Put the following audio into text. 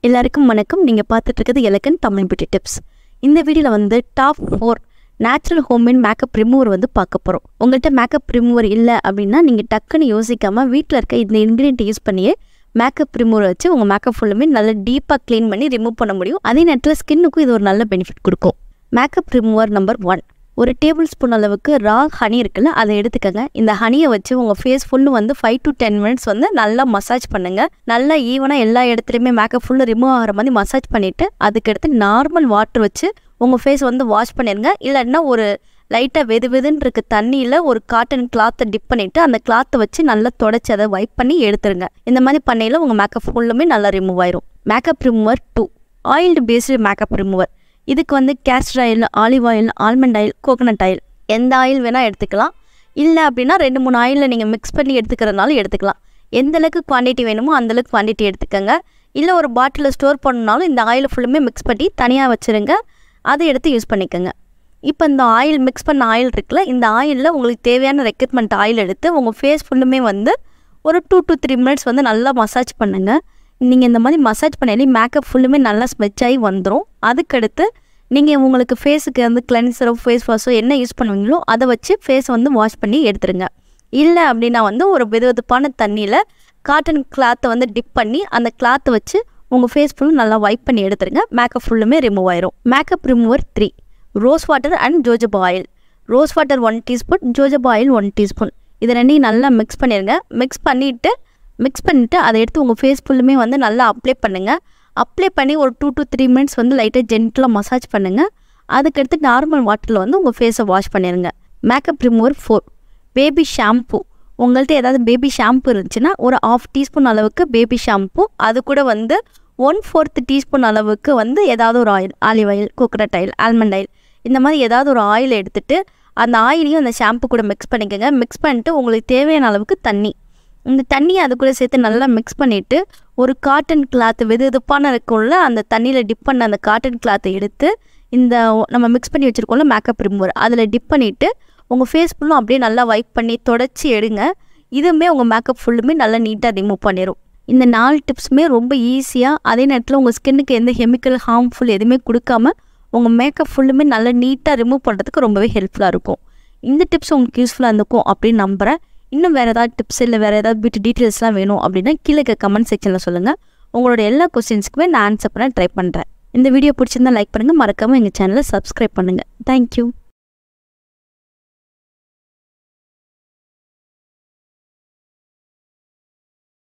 எல்லாருக்கும் வணக்கம் நீங்கள் பார்த்துட்டு இருக்கிறது எலக்கன் தமிழ் பியூட்டி டிப்ஸ் இந்த வீடியோவில் வந்து top four natural homemade makeup remover வந்து பார்க்க போகிறோம் உங்கள்கிட்ட மேக்கப் ரிமூவர் இல்லை அப்படின்னா நீங்கள் டக்குன்னு யோசிக்காமல் வீட்டில் இருக்க இந்த இன்க்ரீடியன்ட் யூஸ் பண்ணியே மேக்கப் ரிமூவர் வச்சு உங்கள் மேக்கப் ஃபுல்லுமே நல்லா டீப்பாக க்ளீன் பண்ணி ரிமூவ் பண்ண முடியும் அதே நேரத்தில் ஸ்கின்னுக்கும் இது ஒரு நல்ல பெனிஃபிட் கொடுக்கும் மேக்கப் ரிமூவர் நம்பர் ஒன் ஒரு டேபிள் ஸ்பூன் அளவுக்கு ரா ஹனி இருக்குல்ல அதை எடுத்துக்கங்க இந்த ஹனியை வச்சு உங்கள் ஃபேஸ் ஃபுல்லு வந்து ஃபைவ் டு டென் மினிட்ஸ் வந்து நல்லா மசாஜ் பண்ணுங்க நல்லா ஈவனாக எல்லா இடத்துலையுமே மேக்கப் ஃபுல்லு ரிமூவ் ஆகிற மாதிரி மசாஜ் பண்ணிவிட்டு அதுக்கடுத்து நார்மல் வாட்டர் வச்சு உங்கள் ஃபேஸ் வந்து வாஷ் பண்ணிடுங்க இல்லைன்னா ஒரு லைட்டாக வெது வெதுன்னு இருக்க தண்ணியில் ஒரு காட்டன் கிளாத்தை டிப் பண்ணிவிட்டு அந்த கிளாத்தை வச்சு நல்லா தொடச்சி அதை வைப் பண்ணி எடுத்துருங்க இந்த மாதிரி பண்ணையில் உங்கள் மேக்கப் ஃபுல்லுமே நல்லா ரிமூவ் ஆயிரும் makeup remover two oil based makeup remover இதுக்கு வந்து castor oil olive oil almond oil coconut oil எந்த ஆயில் வேணால் எடுத்துக்கலாம் இல்லை அப்படின்னா ரெண்டு மூணு ஆயிலில் நீங்கள் மிக்ஸ் பண்ணி எடுத்துக்கிறதுனால எடுத்துக்கலாம் எந்த அளவுக்கு குவான்டிட்டி வேணுமோ அந்த அளவுக்கு குவான்டிட்டி எடுத்துக்கோங்க இல்லை ஒரு பாட்டிலில் ஸ்டோர் பண்ணனாலும் இந்த ஆயில் ஃபுல்லுமே மிக்ஸ் பண்ணி தனியாக வச்சுருங்க அதை எடுத்து யூஸ் பண்ணிக்கோங்க இப்போ இந்த ஆயில் மிக்ஸ் பண்ண ஆயில் இருக்குல்ல இந்த ஆயிலில் உங்களுக்கு தேவையான ரெக்ரூட்மெண்ட் ஆயில் எடுத்து உங்கள் ஃபேஸ் ஃபுல்லுமே வந்து ஒரு டூ டு த்ரீ மினிட்ஸ் வந்து நல்லா மசாஜ் பண்ணுங்கள் நீங்கள் இந்த மாதிரி மசாஜ் பண்ணாலே மேக்கப் ஃபுல்லுமே நல்லா ஸ்மெச் ஆகி வந்துடும் அதுக்கடுத்து நீங்கள் உங்களுக்கு ஃபேஸுக்கு வந்து கிளென்சரோ ஃபேஸ் வாஷோ என்ன யூஸ் பண்ணுவீங்களோ அதை வச்சு ஃபேஸை வந்து வாஷ் பண்ணி எடுத்துருங்க இல்லை அப்படின்னா வந்து ஒரு வெது வெதுப்பான தண்ணியில் காட்டன் கிளாத்தை வந்து டிப் பண்ணி அந்த கிளாத்தை வச்சு உங்கள் ஃபேஸ் ஃபுல்லும் நல்லா வைப் பண்ணி எடுத்துருங்க மேக்கப் ஃபுல்லுமே ரிமூவ் ஆயிரும் makeup remover three rose water and jojoba oil rose water one teaspoon jojoba oil one teaspoon இதை ரெண்டையும் நல்லா மிக்ஸ் பண்ணிடுங்க மிக்ஸ் பண்ணிவிட்டு மிக்ஸ் பண்ணிவிட்டு அதை எடுத்து உங்கள் ஃபேஸ் ஃபுல்லுமே வந்து நல்லா அப்ளை பண்ணுங்கள் அப்ளை பண்ணி ஒரு டூ டு த்ரீ மினிட்ஸ் வந்து லைட்டாக ஜென்டலாக மசாஜ் பண்ணுங்கள் அதுக்கடுத்து நார்மல் வாட்டரில் வந்து உங்கள் ஃபேஸை வாஷ் பண்ணிடுங்க makeup remover four baby shampoo உங்கள்கிட்ட ஏதாவது பேபி ஷாம்பு இருந்துச்சுன்னா ஒரு ஆஃப் டீஸ்பூன் அளவுக்கு பேபி ஷாம்பு அது கூட வந்து ஒன் ஃபோர்த் டீஸ்பூன் அளவுக்கு வந்து ஏதாவது ஒரு oil olive oil coconut oil almond oil இந்த மாதிரி ஏதாவது ஒரு ஆயில் எடுத்துகிட்டு அந்த ஆயிலையும் அந்த ஷாம்பு கூட மிக்ஸ் பண்ணிக்கோங்க மிக்ஸ் பண்ணிட்டு உங்களுக்கு தேவையான அளவுக்கு தண்ணி இந்த தண்ணியை அது கூட சேர்த்து நல்லா மிக்ஸ் பண்ணிவிட்டு ஒரு காட்டன் கிளாத் வெது வெதுப்பான இருக்கும்ல அந்த தண்ணியில் டிப் பண்ண அந்த காட்டன் கிளாத்தை எடுத்து இந்த நம்ம மிக்ஸ் பண்ணி வச்சுருக்கோம்ல மேக்கப் ரிமூவர் அதில் டிப் பண்ணிவிட்டு உங்கள் ஃபேஸ் ஃபுல்லும் அப்படியே நல்லா வைப் பண்ணி தொடச்சி எடுங்க இதுவுமே உங்கள் மேக்கப் ஃபுல்லுமே நல்லா நீட்டாக ரிமூவ் பண்ணிடும் இந்த நாலு டிப்ஸுமே ரொம்ப ஈஸியாக அதே நேரத்தில் உங்கள் ஸ்கின்னுக்கு எந்த கெமிக்கல் ஹார்ம்ஃபுல் எதுவுமே கொடுக்காம உங்கள் மேக்கப் ஃபுல்லுமே நல்லா நீட்டாக ரிமூவ் பண்ணுறதுக்கு ரொம்பவே ஹெல்ப்ஃபுல்லாக இருக்கும் இந்த டிப்ஸ் உங்களுக்கு யூஸ்ஃபுல்லாக இருந்திருக்கும் அப்படின்னு நம்புகிறேன் இன்னும் வேறு ஏதாவது டிப்ஸ் இல்லை வேறு ஏதாவது பியூட்டி டீட்டெயில்ஸ்லாம் வேணும் அப்படின்னா கீழே கமெண்ட் செக்ஷனில் சொல்லுங்கள் உங்களோட எல்லா கொஸ்டின்ஸ்க்குமே நான் ஆன்சர் பண்ண ட்ரை பண்ணுறேன் இந்த வீடியோ பிடிச்சிருந்தா லைக் பண்ணுங்கள் மறக்காமல் எங்கள் சேனலை சப்ஸ்கிரைப் பண்ணுங்கள் தேங்க்யூ